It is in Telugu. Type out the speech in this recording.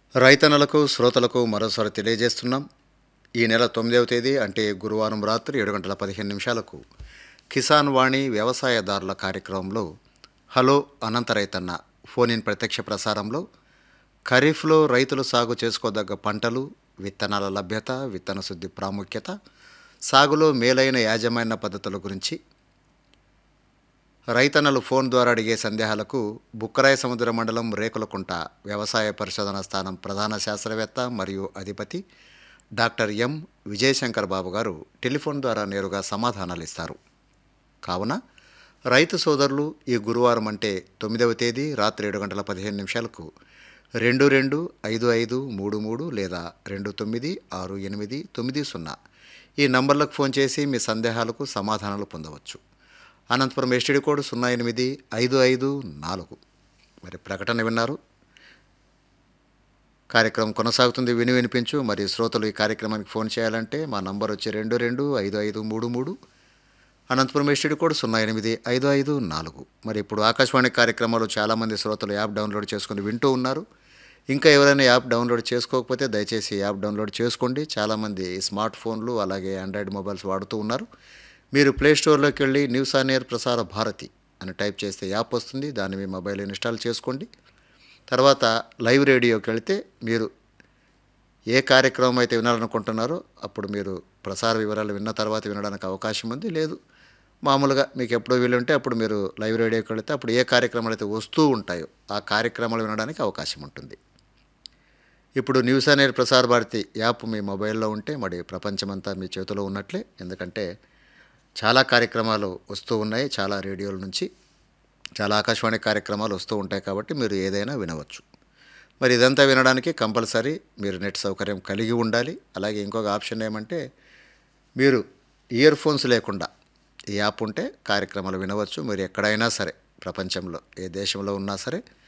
రైతన్నలకు శ్రోతలకు మరోసారి తెలియజేస్తున్నాం ఈ నెల తొమ్మిదవ తేదీ అంటే గురువారం రాత్రి ఏడు గంటల పదిహేను నిమిషాలకు కిసాన్ వాణి వ్యవసాయదారుల కార్యక్రమంలో హలో అనంత రైతన్న ఫోన్ ఇన్ ప్రత్యక్ష ప్రసారంలో ఖరీఫ్లో రైతులు సాగు చేసుకోదగ్గ పంటలు విత్తనాల లభ్యత విత్తన శుద్ధి ప్రాముఖ్యత సాగులో మేలైన యాజమాన్య పద్ధతుల గురించి రైతన్నలు ఫోన్ ద్వారా అడిగే సందేహాలకు బుక్కరాయ సముద్ర మండలం రేకులకుంట వ్యవసాయ పరిశోధన స్థానం ప్రధాన శాస్త్రవేత్త మరియు అధిపతి డాక్టర్ ఎం విజయశంకర్ బాబు గారు టెలిఫోన్ ద్వారా నేరుగా సమాధానాలు ఇస్తారు కావున రైతు సోదరులు ఈ గురువారం అంటే తొమ్మిదవ తేదీ రాత్రి ఏడు గంటల పదిహేను నిమిషాలకు రెండు రెండు ఐదు ఐదు మూడు మూడు లేదా రెండు తొమ్మిది ఆరు ఎనిమిది తొమ్మిది సున్నా ఈ నంబర్లకు ఫోన్ చేసి మీ సందేహాలకు సమాధానాలు పొందవచ్చు అనంతపురం ఎస్టీడీ కోడ్ సున్నా ఎనిమిది ఐదు ఐదు నాలుగు మరి ప్రకటన విన్నారు కార్యక్రమం కొనసాగుతుంది విని వినిపించు మరి శ్రోతలు ఈ కార్యక్రమానికి ఫోన్ చేయాలంటే మా నంబర్ వచ్చి రెండు రెండు ఐదు ఐదు మూడు మూడు అనంతపురం ఎస్టీడీ కోడ్ సున్నా ఎనిమిది ఐదు ఐదు నాలుగు మరి ఇప్పుడు ఆకాశవాణి కార్యక్రమాలు చాలామంది శ్రోతలు యాప్ డౌన్లోడ్ చేసుకుని వింటూ ఉన్నారు ఇంకా ఎవరైనా యాప్ డౌన్లోడ్ చేసుకోకపోతే దయచేసి యాప్ డౌన్లోడ్ చేసుకోండి చాలామంది స్మార్ట్ ఫోన్లు అలాగే ఆండ్రాయిడ్ మొబైల్స్ వాడుతూ ఉన్నారు మీరు ప్లే స్టోర్లోకి వెళ్ళి న్యూస్ ఆన్ ఎయిర్ ప్రసార భారతి అని టైప్ చేస్తే యాప్ వస్తుంది దాన్ని మీ మొబైల్ ఇన్స్టాల్ చేసుకోండి తర్వాత లైవ్ రేడియోకి వెళితే మీరు ఏ కార్యక్రమం అయితే వినాలనుకుంటున్నారో అప్పుడు మీరు ప్రసార వివరాలు విన్న తర్వాత వినడానికి అవకాశం ఉంది లేదు మామూలుగా మీకు ఎప్పుడు వీలుంటే అప్పుడు మీరు లైవ్ రేడియోకి వెళితే అప్పుడు ఏ కార్యక్రమాలు అయితే వస్తూ ఉంటాయో ఆ కార్యక్రమాలు వినడానికి అవకాశం ఉంటుంది ఇప్పుడు న్యూస్ అనేది ప్రసార భారతి యాప్ మీ మొబైల్లో ఉంటే మరి ప్రపంచమంతా మీ చేతిలో ఉన్నట్లే ఎందుకంటే చాలా కార్యక్రమాలు వస్తూ ఉన్నాయి చాలా రేడియోల నుంచి చాలా ఆకాశవాణి కార్యక్రమాలు వస్తూ ఉంటాయి కాబట్టి మీరు ఏదైనా వినవచ్చు మరి ఇదంతా వినడానికి కంపల్సరీ మీరు నెట్ సౌకర్యం కలిగి ఉండాలి అలాగే ఇంకొక ఆప్షన్ ఏమంటే మీరు ఇయర్ ఫోన్స్ లేకుండా ఈ యాప్ ఉంటే కార్యక్రమాలు వినవచ్చు మీరు ఎక్కడైనా సరే ప్రపంచంలో ఏ దేశంలో ఉన్నా సరే